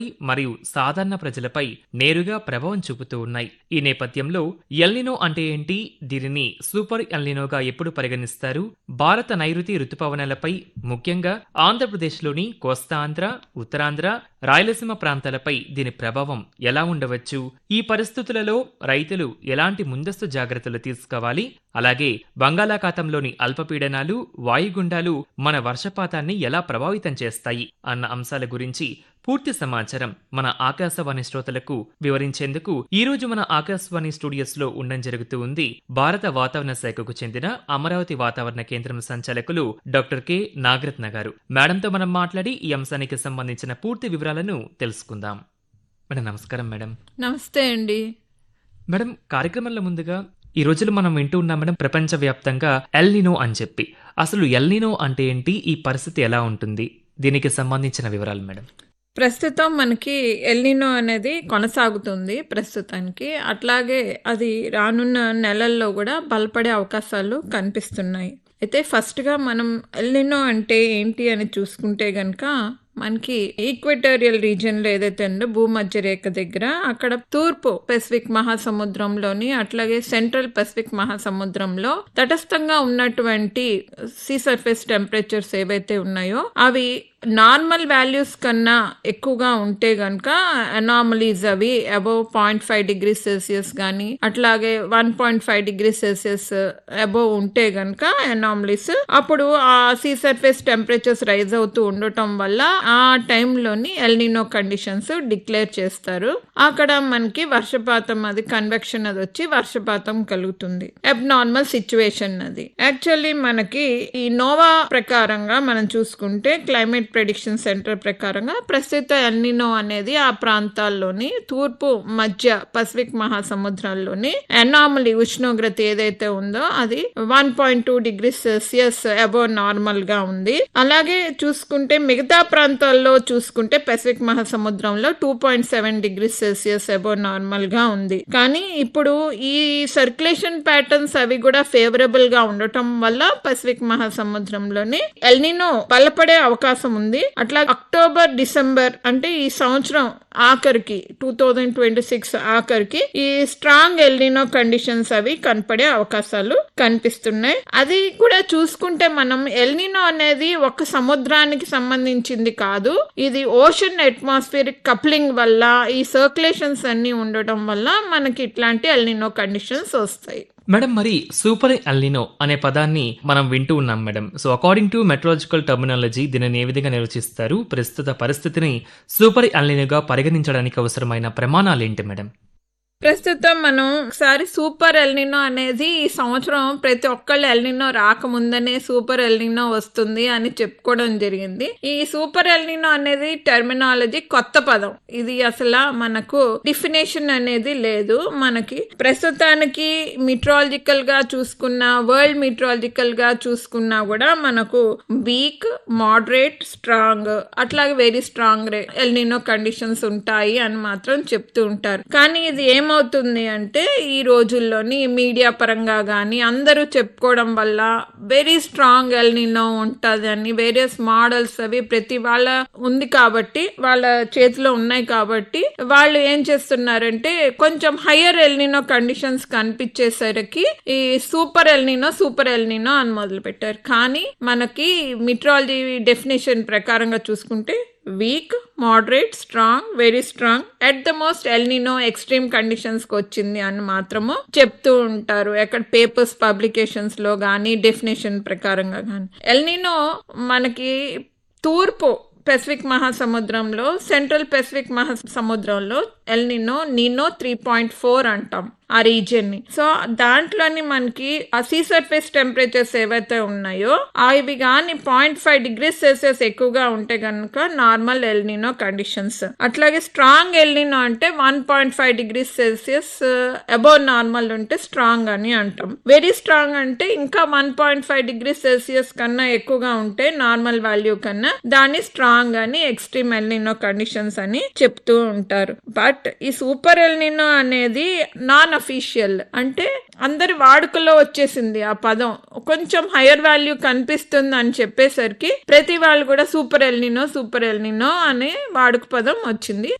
మరియు సాధారణ ప్రజలపై నేరుగా ప్రభావం చూపుతూ ఉన్నాయి ఈ నేపథ్యంలో ఎల్నినో అంటే ఏంటి దీనిని సూపర్ ఎల్నినోగా ఎప్పుడు పరిగణిస్తారు భారత నైరుతి రుతుపవనాలపై ముఖ్యంగా ఆంధ్రప్రదేశ్లోని కోస్తాంధ్ర ఉత్తరాంధ్ర రాయలసీమ ప్రాంతాలపై దీని ప్రభావం ఎలా ఉండవచ్చు ఈ పరిస్థితులలో రైతులు ఎలాంటి ముందస్తు జాగ్రత్తలు తీసుకోవాలి అలాగే బంగాళాఖాతంలోని అల్పపీడనాలు వాయుగుండాలు మన వర్షపాతాన్ని ఎలా ప్రభావితం చేస్తాయి అన్న అంశాల గురించి పూర్తి సమాచారం మన ఆకాశవాణి శ్రోతలకు వివరించేందుకు ఈ రోజు మన ఆకాశవాణి స్టూడియోస్ లో ఉండడం జరుగుతూ ఉంది భారత వాతావరణ శాఖకు చెందిన అమరావతి వాతావరణ కేంద్రం సంచాలకులు డాక్టర్ కె నాగరత్న గారు మేడంతో మనం మాట్లాడి ఈ అంశానికి సంబంధించిన పూర్తి వివరాలను తెలుసుకుందాం మేడం నమస్కారం మేడం నమస్తే అండి మేడం కార్యక్రమంలో ముందుగా ఈ రోజులు మనం వింటూ ఉన్నాం మేడం ప్రపంచవ్యాప్తంగా ఎల్నినో అని చెప్పి అసలు ఎల్నినో అంటే ఏంటి ఈ పరిస్థితి ఎలా ఉంటుంది దీనికి సంబంధించిన వివరాలు మేడం ప్రస్తుతం మనకి ఎల్నినో అనేది కొనసాగుతుంది ప్రస్తుతానికి అట్లాగే అది రానున్న నెలల్లో కూడా బలపడే అవకాశాలు కనిపిస్తున్నాయి అయితే ఫస్ట్గా మనం ఎల్నినో అంటే ఏంటి అని చూసుకుంటే గనక మనకి ఈక్వెటోరియల్ రీజియన్లో ఏదైతే ఉందో భూమధ్య రేఖ దగ్గర అక్కడ తూర్పు పెసిఫిక్ మహాసముద్రంలోని అట్లాగే సెంట్రల్ పెసిఫిక్ మహాసముద్రంలో తటస్థంగా ఉన్నటువంటి సీ సర్ఫేస్ టెంపరేచర్స్ ఏవైతే ఉన్నాయో అవి నార్మల్ వాల్యూస్ కన్నా ఎక్కువగా ఉంటే గనక అనామలీస్ అవి above point five degree Celsius కానీ అట్లాగే one point five degree Celsius above ఉంటే గనక అనామలీస్ అప్పుడు ఆ సీ సర్ఫేస్ టెంపరేచర్స్ రైజ్ అవుతూ ఉండటం వల్ల ఆ టైంలోని ఎల్నినో కండిషన్స్ డిక్లేర్ చేస్తారు అక్కడ మనకి వర్షపాతం అది కన్వెక్షన్ అది వచ్చి వర్షపాతం కలుగుతుంది అబ్నార్మల్ సిచ్యువేషన్ అది యాక్చువల్లీ మనకి ఈ నోవా ప్రకారంగా మనం చూసుకుంటే క్లైమేట్ ప్రెడిక్షన్ సెంటర్ ప్రకారంగా ప్రస్తుత ఎల్నినో అనేది ఆ ప్రాంతాల్లోని తూర్పు మధ్య పసిఫిక్ మహాసముద్రంలోని అనామలీ ఉష్ణోగ్రత ఏదైతే ఉందో అది one point two degree Celsius above normal గా ఉంది అలాగే చూసుకుంటే మిగతా ప్రాంతాల్లో చూసుకుంటే పెసిఫిక్ మహాసముద్రంలో two point seven degree Celsius above normal గా ఉంది కానీ ఇప్పుడు ఈ సర్క్యులేషన్ ప్యాటర్న్స్ అవి కూడా ఫేవరబుల్ గా ఉండటం వల్ల పసిఫిక్ మహాసముద్రంలోని ఎల్నినో బలపడే అవకాశం ఉంది అట్లా అక్టోబర్ డిసెంబర్ అంటే ఈ సంవత్సరం ఆఖరికి టూ థౌజండ్ ట్వంటీ సిక్స్ ఆఖరికి ఈ స్ట్రాంగ్ ఎల్నినో కండిషన్స్ అవి కనపడే అవకాశాలు కనిపిస్తున్నాయి అది కూడా చూసుకుంటే మనం ఎల్నినో అనేది ఒక సముద్రానికి సంబంధించింది కాదు ఇది ఓషన్ అట్మాస్ఫియరిక్ కప్లింగ్ వల్ల ఈ సర్క్యులేషన్స్ అన్ని ఉండటం వల్ల మనకి ఇట్లాంటి ఎల్నినో కండిషన్స్ వస్తాయి మేడం మరి సూపర్ ఎల్నినో అనే పదాన్ని మనం వింటూ ఉన్నాం madam so according to meteorological terminology దీనిని ఏ విధంగా నిర్వచిస్తారు ప్రస్తుత పరిస్థితిని సూపర్ ఎల్నినోగా పరిగణించడానికి అవసరమైన ప్రమాణాలు ఏంటి మేడం ప్రస్తుతం మనం ఒకసారి సూపర్ ఎల్నినో అనేది ఈ సంవత్సరం ప్రతి ఒక్కళ్ళు ఎల్నినో రాకముందనే సూపర్ ఎల్నినో వస్తుంది అని చెప్పుకోవడం జరిగింది ఈ సూపర్ ఎల్నినో అనేది టెర్మినాలజీ కొత్త పదం ఇది అసలు మనకు డిఫినేషన్ అనేది లేదు మనకి ప్రస్తుతానికి మిట్రాలజికల్ గా చూసుకున్న వరల్డ్ మిట్రాలజికల్ గా చూసుకున్నా కూడా మనకు వీక్ మోడరేట్ స్ట్రాంగ్ అట్లాగే వెరీ స్ట్రాంగ్ ఎల్నినో కండిషన్స్ ఉంటాయి అని మాత్రం చెప్తూ ఉంటారు కానీ ఇది ఏమవుతుంది అంటే ఈ రోజుల్లోని మీడియా పరంగా కానీ అందరూ చెప్పుకోవడం వల్ల వెరీ స్ట్రాంగ్ ఎల్నినో ఉంటుంది అని వేరియస్ మోడల్స్ అవి ప్రతి వాళ్ళ ఉంది కాబట్టి వాళ్ళ చేతిలో ఉన్నాయి కాబట్టి వాళ్ళు ఏం చేస్తున్నారంటే కొంచెం హయ్యర్ ఎల్నినో కండిషన్స్ కనిపించేసరికి ఈ సూపర్ ఎల్నినో సూపర్ ఎల్నినో అని మొదలు పెట్టారు కానీ మనకి మిట్రాలజీ డెఫినేషన్ ప్రకారంగా చూసుకుంటే weak moderate strong very strong at the most El Nino extreme conditions కి వచ్చింది అని మాత్రము చెప్తూ ఉంటారు ఎక్కడ పేపర్స్ పబ్లికేషన్స్ లో కానీ డెఫినేషన్ ప్రకారంగా కానీ ఎల్నినో మనకి తూర్పు పెసిఫిక్ మహాసముద్రంలో సెంట్రల్ పెసిఫిక్ మహాసముద్రంలో El Nino Nino three point four అంటాం ఆ రీజియన్ ని సో దాంట్లోని మనకి ఆ సీ సర్ఫేస్ టెంపరేచర్స్ ఏవైతే ఉన్నాయో అవి కానీ పాయింట్ ఫైవ్ డిగ్రీ సెల్సియస్ ఎక్కువగా ఉంటే కనుక నార్మల్ ఎల్నినో కండిషన్స్ అట్లాగే స్ట్రాంగ్ ఎల్నినో అంటే one point five degree Celsius above normal ఉంటే స్ట్రాంగ్ అని అంటాం వెరీ స్ట్రాంగ్ అంటే ఇంకా one point five degree Celsius కన్నా ఎక్కువగా ఉంటే నార్మల్ వాల్యూ కన్నా దాన్ని స్ట్రాంగ్ అని ఎక్స్ట్రీమ్ ఎల్నినో కండిషన్స్ అని చెప్తూ ఉంటారు బట్ బట్ ఈ సూపర్ ఎల్నినో అనేది నాన్ అఫీషియల్ అంటే అందరి వాడుకలో వచ్చేసింది ఆ పదం కొంచెం హయ్యర్ వాల్యూ కనిపిస్తుంది అని చెప్పేసరికి ప్రతి వాళ్ళు కూడా సూపర్ ఎల్నినో సూపర్ ఎల్నినో అనే వాడుక పదం వచ్చింది